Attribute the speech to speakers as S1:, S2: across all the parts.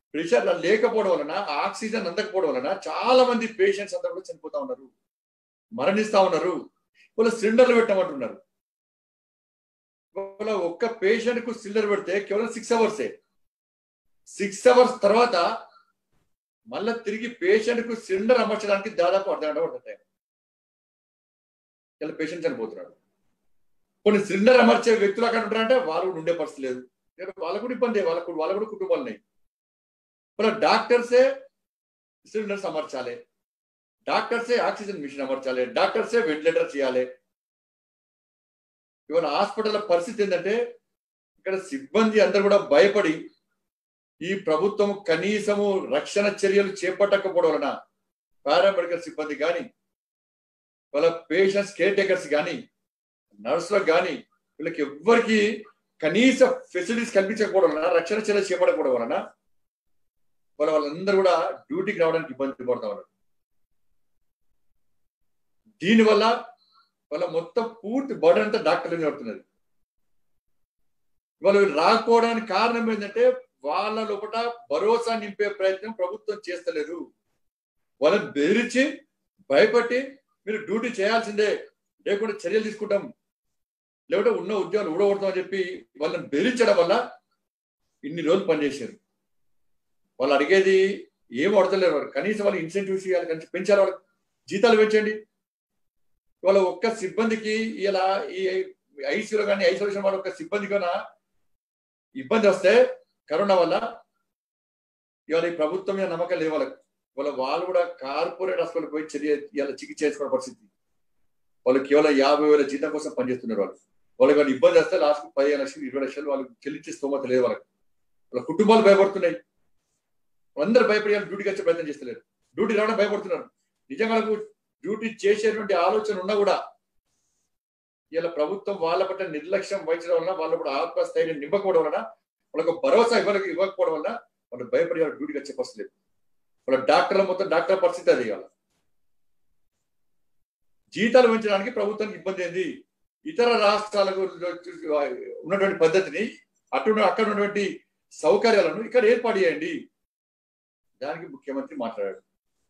S1: pressure లేకపోవడం వలన oxygen అందకపోవడం వలన చాలా మంది పేషెంట్స్ అందరూ కూడా చనిపోతా ఉన్నారు మరణిస్తా ఉన్నారు వాళ్ళు సిలిండర్లు పెట్టమంటున్నారు ఇవాళ ఒక్క పేషెంట్ కు సిలిండర్ పెడితే కేవలం సిక్స్ అవర్సే సిక్స్ అవర్స్ తర్వాత మళ్ళీ తిరిగి పేషెంట్ కు సిలిండర్ అమర్చడానికి దాదాపు అర్ధ గంట పడుతుంది టైం ఇలా పేషెంట్ చనిపోతున్నాడు కొన్ని సిలిండర్ అమర్చే వ్యక్తులు అక్కడ ఉంటారంటే వాళ్ళు కూడా ఉండే పరిస్థితి లేదు ఎందుకంటే వాళ్ళకు కూడా ఇబ్బంది వాళ్ళకు వాళ్ళకు కూడా కుటుంబాలు ఉన్నాయి మన డాక్టర్సే సిలిండర్స్ అమర్చాలి డాక్టర్సే ఆక్సిజన్ మిషన్ అమర్చాలి డాక్టర్సే వెంటిలేటర్ చేయాలి ఇవాళ హాస్పిటల్ పరిస్థితి ఏంటంటే ఇక్కడ సిబ్బంది అందరు కూడా భయపడి ఈ ప్రభుత్వం కనీసము రక్షణ చర్యలు చేపట్టకపోవడం వలన పారామెడికల్ సిబ్బంది కానీ వాళ్ళ పేషెంట్స్ కేర్ టేకర్స్ కానీ నర్సులకు కానీ వీళ్ళకి ఎవ్వరికి కనీస ఫెసిలిటీస్ కల్పించకపోవడం వలన రక్షణ చర్యలు చేపట్టకపోవడం వలన వాళ్ళ వాళ్ళందరూ కూడా డ్యూటీకి రావడానికి ఇబ్బంది పడతా ఉన్నారు దీనివల్ల వాళ్ళ మొత్తం పూర్తి బర్డన్ అంతా డాక్టర్లు మీద పడుతున్నది వాళ్ళు రాకపోవడానికి కారణం ఏంటంటే వాళ్ళ లోపల భరోసా నింపే ప్రయత్నం ప్రభుత్వం చేస్తలేదు వాళ్ళని బెదిరించి భయపట్టి మీరు డ్యూటీ చేయాల్సిందే లేకుంటే చర్యలు తీసుకుంటాం లేకుంటే ఉన్న ఉద్యోగాలు ఊడగొడతాం అని చెప్పి వాళ్ళని బెదిరించడం వల్ల ఇన్ని రోజులు పనిచేశారు వాళ్ళు అడిగేది ఏం అడతలేరు వాళ్ళు కనీసం వాళ్ళు ఇన్సెంటివ్స్ ఇవ్వాలి కనీసం పెంచాలి వాళ్ళకి జీతాలు పెంచండి వాళ్ళ ఒక్క సిబ్బందికి ఇలా ఈ ఐసీయూలో కానీ ఐసోలేషన్ వాళ్ళ ఒక్క సిబ్బంది కన్నా ఇబ్బంది వస్తే కరోనా వల్ల ఇవాళ ఈ ప్రభుత్వం మీద నమ్మకం లేదు వాళ్ళకి వాళ్ళ వాళ్ళు కూడా కార్పొరేట్ హాస్పిటల్ పోయి చర్య ఇలా చికిత్స చేసుకునే పరిస్థితి వాళ్ళు కేవలం యాభై వేల జీతం కోసం పనిచేస్తున్నారు వాళ్ళు వాళ్ళకి కానీ ఇబ్బంది వస్తే లాస్ట్ పదిహేను లక్షలు ఇరవై లక్షలు వాళ్ళు చెల్లించే స్తోమత లేదు వాళ్ళకి వాళ్ళ కుటుంబాలు భయపడుతున్నాయి అందరూ భయపడి వాళ్ళు డ్యూటీకి వచ్చే ప్రయత్నం చేస్తలేరు డ్యూటీ రావడం భయపడుతున్నారు నిజంగా వాళ్ళకు డ్యూటీ చేసేటువంటి ఆలోచన ఉన్నా కూడా ఇలా ప్రభుత్వం వాళ్ళ పట్ల నిర్లక్ష్యం వహించడం వలన వాళ్ళ కూడా ఆత్మస్థైర్యం నింపకపోవడం వలన వాళ్ళకు భరోసా ఇవ్వ ఇవ్వకపోవడం వల్ల వాళ్ళు భయపడి వాళ్ళ డ్యూటీకి వచ్చే పరిస్థితి లేదు వాళ్ళ డాక్టర్ల మొత్తం డాక్టర్ పరిస్థితి అది ఇవాళ జీతాలు పెంచడానికి ప్రభుత్వానికి ఇబ్బంది ఏంది ఇతర రాష్ట్రాలకు ఉన్నటువంటి పద్ధతిని అటు అక్కడ ఉన్నటువంటి సౌకర్యాలను ఇక్కడ ఏర్పాటు చేయండి దానికి ముఖ్యమంత్రి మాట్లాడాడు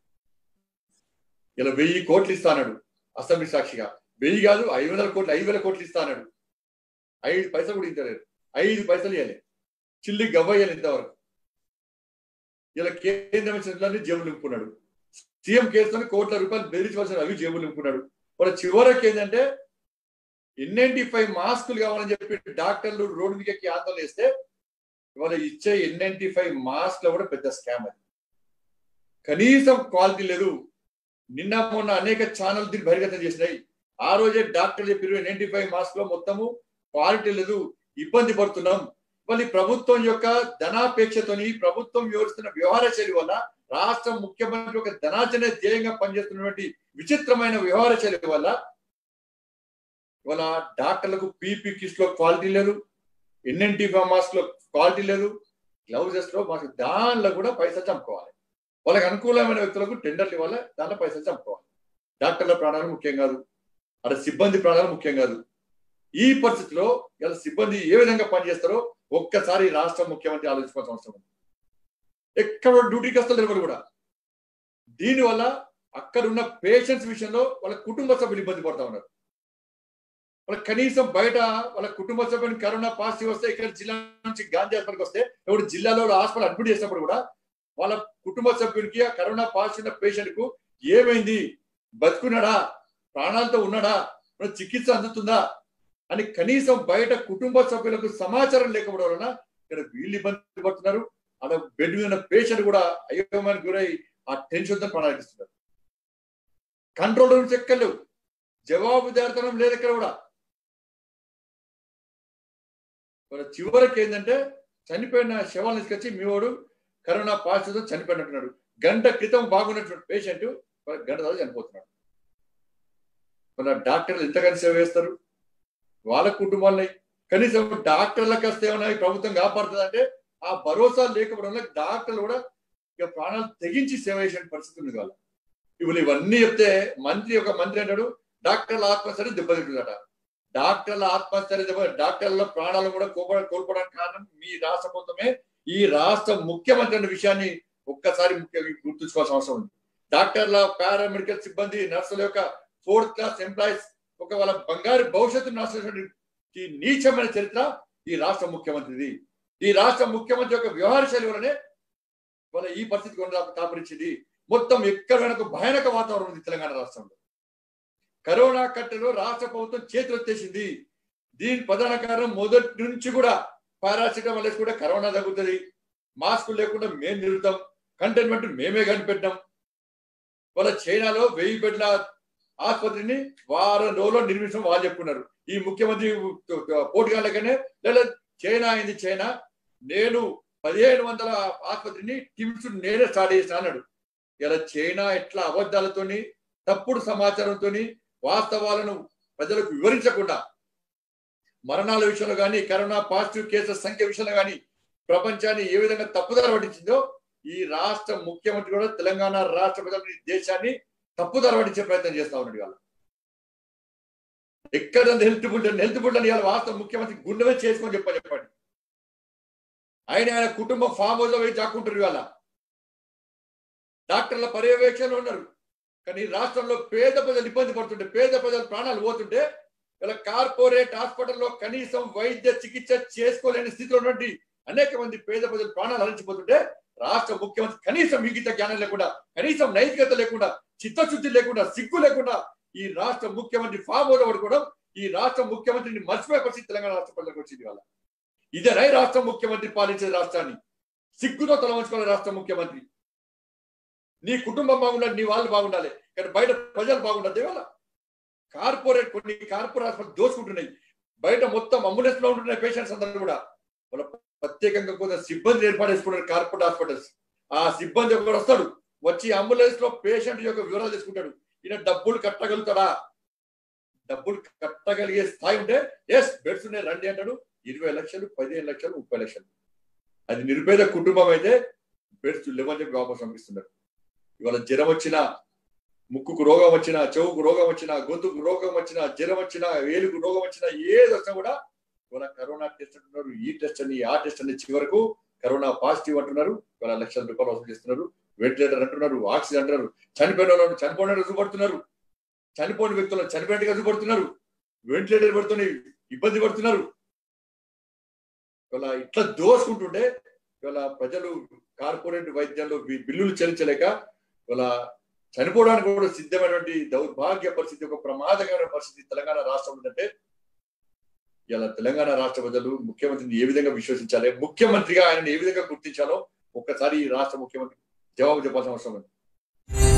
S1: ఇలా వెయ్యి కోట్లు ఇస్తాడు అసెంబ్లీ సాక్షిగా వెయ్యి కాదు ఐదు వందల కోట్లు ఐదు వేల కోట్లు ఇస్తాడు ఐదు పైసలు కూడా ఇంతలేదు ఐదు పైసలు ఇవ్వాలి చిల్లి గవ్వయ్యాలి ఇంతవరకు ఇలా కేంద్రం ఇచ్చిన జేబులు నింపుకున్నాడు సీఎం కేసులో కోట్ల రూపాయలు బెదిరించవలసిన అవి జేబులు నింపుకున్నాడు వాళ్ళ చివరికి ఏంటంటే ఎన్ఎన్టీ ఫైవ్ మాస్కులు కావాలని చెప్పి డాక్టర్లు రోడ్డు మీద ఎక్కి ఆందోళన చేస్తే ఇవాళ ఇచ్చే ఎన్ఎన్టీ ఫైవ్ మాస్క్ లో కూడా పెద్ద స్కామ్ అది కనీసం క్వాలిటీ లేదు నిన్న మొన్న అనేక ఛానల్ దీన్ని బహిర్గతం చేసినాయి ఆ రోజే డాక్టర్ చెప్పారు ఎన్ఎన్టీ ఫైవ్ మాస్క్ లో మొత్తము క్వాలిటీ లేదు ఇబ్బంది పడుతున్నాం మళ్ళీ ప్రభుత్వం యొక్క ధనాపేక్షతోని ప్రభుత్వం వివరిస్తున్న వ్యవహార శైలి వల్ల రాష్ట్ర ముఖ్యమంత్రి ఒక ధనాచనే ధ్యేయంగా పనిచేస్తున్నటువంటి విచిత్రమైన వ్యవహార శైలి వల్ల ఇవాళ డాక్టర్లకు పీపీ కిట్స్ లో క్వాలిటీ లేదు ఎన్ఎన్టీ మాస్క్ లో క్వాలిటీ లేదు గ్లౌజెస్ లో మాకు దానిలో కూడా పైసలు చంపుకోవాలి వాళ్ళకి అనుకూలమైన వ్యక్తులకు టెండర్లు ఇవ్వాలి దాంట్లో పైసలు చంపుకోవాలి డాక్టర్ల ప్రాణాలు ముఖ్యం కాదు అక్కడ సిబ్బంది ప్రాణాలు ముఖ్యం కాదు ఈ పరిస్థితిలో ఇలా సిబ్బంది ఏ విధంగా పనిచేస్తారో ఒక్కసారి రాష్ట్ర ముఖ్యమంత్రి ఆలోచించాల్సిన అవసరం ఉంది ఎక్కడ డ్యూటీకి వస్తారు ఎవరు కూడా దీనివల్ల అక్కడ ఉన్న పేషెంట్స్ విషయంలో వాళ్ళ కుటుంబ సభ్యులు ఇబ్బంది పడతా ఉన్నారు వాళ్ళ కనీసం బయట వాళ్ళ కుటుంబ సభ్యుని కరోనా పాజిటివ్ వస్తే ఇక్కడ జిల్లా నుంచి గాంధీ హాస్పిటల్కి వస్తే ఎవరు జిల్లాలో హాస్పిటల్ అడ్మిట్ చేసినప్పుడు కూడా వాళ్ళ కుటుంబ సభ్యునికి ఆ కరోనా పాజిటివ్ ఉన్న పేషెంట్ కు ఏమైంది బతుకున్నాడా ప్రాణాలతో ఉన్నాడా చికిత్స అందుతుందా అని కనీసం బయట కుటుంబ సభ్యులకు సమాచారం లేకపోవడం వలన ఇక్కడ వీళ్ళు ఇబ్బంది పడుతున్నారు అక్కడ బెడ్ మీద ఉన్న పేషెంట్ కూడా అయోమయానికి గురై ఆ టెన్షన్ తో ప్రాణాలిస్తున్నారు కంట్రోల్ రూమ్స్ ఎక్కలేవు జవాబుదారితనం లేదు ఇక్కడ కూడా చివరికి ఏంటంటే చనిపోయిన శవాలను తీసుకొచ్చి మీ వాడు కరోనా పాజిటివ్తో చనిపోయినట్టున్నాడు గంట క్రితం బాగున్నటువంటి పేషెంట్ గంట తర్వాత చనిపోతున్నాడు మన డాక్టర్లు ఎంతగానో సేవ చేస్తారు వాళ్ళ కుటుంబాలని కనీసం డాక్టర్లకు వస్తే ఏమన్నా ప్రభుత్వం కాపాడుతుంది ఆ భరోసా లేకపోవడం వల్ల డాక్టర్లు కూడా ఇక ప్రాణాలు తెగించి సేవ చేసే పరిస్థితి ఉంది వాళ్ళ ఇప్పుడు ఇవన్నీ చెప్తే మంత్రి ఒక మంత్రి అంటాడు డాక్టర్ల ఆత్మహత్య దెబ్బతింటుందట డాక్టర్ల ఆత్మహత్య దెబ్బ డాక్టర్ల ప్రాణాలు కూడా కోల్పోవడానికి కారణం మీ రాష్ట్ర ప్రభుత్వమే ఈ రాష్ట్ర ముఖ్యమంత్రి అనే విషయాన్ని ఒక్కసారి ముఖ్యంగా గుర్తుంచుకోవాల్సిన అవసరం ఉంది డాక్టర్ల పారామెడికల్ సిబ్బంది నర్సుల యొక్క ఫోర్త్ క్లాస్ ఎంప్లాయీస్ ఒక వాళ్ళ బంగారు భవిష్యత్తు నాశించినటువంటి ఈ నీచమైన చరిత్ర ఈ రాష్ట్ర ముఖ్యమంత్రిది ఈ రాష్ట్ర ముఖ్యమంత్రి యొక్క వ్యవహార శైలి వలనే వాళ్ళ ఈ పరిస్థితి కొనరా కాపరించింది మొత్తం ఎక్కడ వెనక భయానక వాతావరణం ఉంది తెలంగాణ రాష్ట్రంలో కరోనా కట్టెలో రాష్ట్ర ప్రభుత్వం చేతులెత్తేసింది దీని ప్రధాన కారణం మొదటి నుంచి కూడా పారాసిటమాల్ వేసి కూడా కరోనా తగ్గుతుంది మాస్కులు లేకుండా మేము నిలుతాం కంటైన్మెంట్ మేమే కనిపెట్టాం వాళ్ళ చైనాలో వెయ్యి బెడ్ల ఆసుపత్రిని వారం రోజుల్లో నిర్మించడం వాళ్ళు చెప్పుకున్నారు ఈ ముఖ్యమంత్రి పోటీగాళ్ళకనే లేదా చైనా అయింది చైనా నేను పదిహేను వందల ఆసుపత్రిని టిమ్స్ నేనే స్టార్ట్ చేసిన అన్నాడు ఇలా చైనా ఎట్లా అబద్ధాలతోని తప్పుడు సమాచారంతో వాస్తవాలను ప్రజలకు వివరించకుండా మరణాల విషయంలో కానీ కరోనా పాజిటివ్ కేసుల సంఖ్య విషయంలో కానీ ప్రపంచాన్ని ఏ విధంగా తప్పుదారి పట్టించిందో ఈ రాష్ట్ర ముఖ్యమంత్రి కూడా తెలంగాణ రాష్ట్ర ప్రజల దేశాన్ని తప్పుదారి పట్టించే ప్రయత్నం చేస్తా ఉన్నాడు ఇవాళ ఎక్కడ హెల్త్ బుల్టన్ హెల్త్ బుల్టన్ ఇవాళ వాస్తవ ముఖ్యమంత్రి గుండెమే చేసుకొని చెప్పని చెప్పండి ఆయన ఆయన కుటుంబం ఫామ్ హౌస్ లో పోయి దాక్కుంటారు ఇవాళ డాక్టర్ల పర్యవేక్షణలో ఉన్నారు కానీ రాష్ట్రంలో పేద ప్రజలు ఇబ్బంది పడుతుంటే పేద ప్రజల ప్రాణాలు పోతుంటే ఇలా కార్పొరేట్ హాస్పిటల్లో కనీసం వైద్య చికిత్స చేసుకోలేని స్థితిలో ఉన్నటువంటి అనేక మంది పేద ప్రజలు ప్రాణాలు హరించిపోతుంటే రాష్ట్ర ముఖ్యమంత్రి కనీసం మిగతా జ్ఞానం లేకుండా కనీసం నైతికత లేకుండా చిత్తశుద్ధి లేకుండా సిగ్గు లేకుండా ఈ రాష్ట్ర ముఖ్యమంత్రి ఫామ్ హౌస్ పడుకోవడం ఈ రాష్ట్ర ముఖ్యమంత్రిని మర్చిపోయే పరిస్థితి తెలంగాణ రాష్ట్ర ప్రజలకు వచ్చింది వాళ్ళ ఇదేనా ఈ రాష్ట్ర ముఖ్యమంత్రి పాలించే రాష్ట్రాన్ని సిగ్గుతో తలవంచుకోవాలి రాష్ట్ర ముఖ్యమంత్రి నీ కుటుంబం బాగుండాలి నీ వాళ్ళు బాగుండాలి కానీ బయట ప్రజలు బాగుండదు ఇవాళ కార్పొరేట్ కొన్ని కార్పొరేట్ హాస్పిటల్ దోచుకుంటున్నాయి బయట మొత్తం అంబులెన్స్ లో ఉంటున్న పేషెంట్స్ అందరూ కూడా వాళ్ళ ప్రత్యేకంగా కొంత సిబ్బంది ఏర్పాటు చేసుకున్నారు కార్పొరేట్ హాస్పిటల్స్ ఆ సిబ్బంది ఒకడు వస్తాడు వచ్చి అంబులెన్స్ లో పేషెంట్ యొక్క వివరాలు తీసుకుంటాడు ఈయన డబ్బులు కట్టగలుగుతాడా డబ్బులు కట్టగలిగే స్థాయి ఉంటే ఎస్ బెడ్స్ ఉన్నాయి రండి అంటాడు ఇరవై లక్షలు పదిహేను లక్షలు ముప్పై లక్షలు అది నిరుపేద కుటుంబం అయితే బెడ్స్ లేవని చెప్పి వాపస్ పంపిస్తున్నారు ఇవాళ జ్వరం వచ్చినా ముక్కుకు రోగం వచ్చినా చెవుకు రోగం వచ్చినా గొంతుకు రోగం వచ్చినా జ్వరం వచ్చినా వేలుకు రోగం వచ్చినా ఏది వచ్చినా కూడా ఇవాళ కరోనా టెస్ట్ అంటున్నారు ఈ టెస్ట్ అని ఆ టెస్ట్ అని చివరకు కరోనా పాజిటివ్ అంటున్నారు ఇవాళ లక్షల రూపాయలు వసూలు చేస్తున్నారు వెంటిలేటర్ అంటున్నారు ఆక్సిజన్ అంటున్నారు చనిపోయిన వాళ్ళు చనిపోయిన చూపడుతున్నారు చనిపోయిన వ్యక్తులను చనిపోయినట్టుగా చూపడుతున్నారు వెంటిలేటర్ పడుతున్నాయి ఇబ్బంది పడుతున్నారు ఇవాళ ఇట్లా దోసుకుంటుంటే ఇవాళ ప్రజలు కార్పొరేట్ వైద్యంలో బిల్లులు చెల్లించలేక ఇవాళ చనిపోవడానికి కూడా సిద్ధమైనటువంటి దౌర్భాగ్య పరిస్థితి ఒక ప్రమాదకరమైన పరిస్థితి తెలంగాణ రాష్ట్రం ఉందంటే ఇలా తెలంగాణ రాష్ట్ర ప్రజలు ముఖ్యమంత్రిని ఏ విధంగా విశ్వసించాలి ముఖ్యమంత్రిగా ఆయన ఏ విధంగా గుర్తించాలో ఒక్కసారి ఈ రాష్ట్ర ముఖ్యమంత్రి జవాబు చెప్పాల్సిన అవసరం ఉంది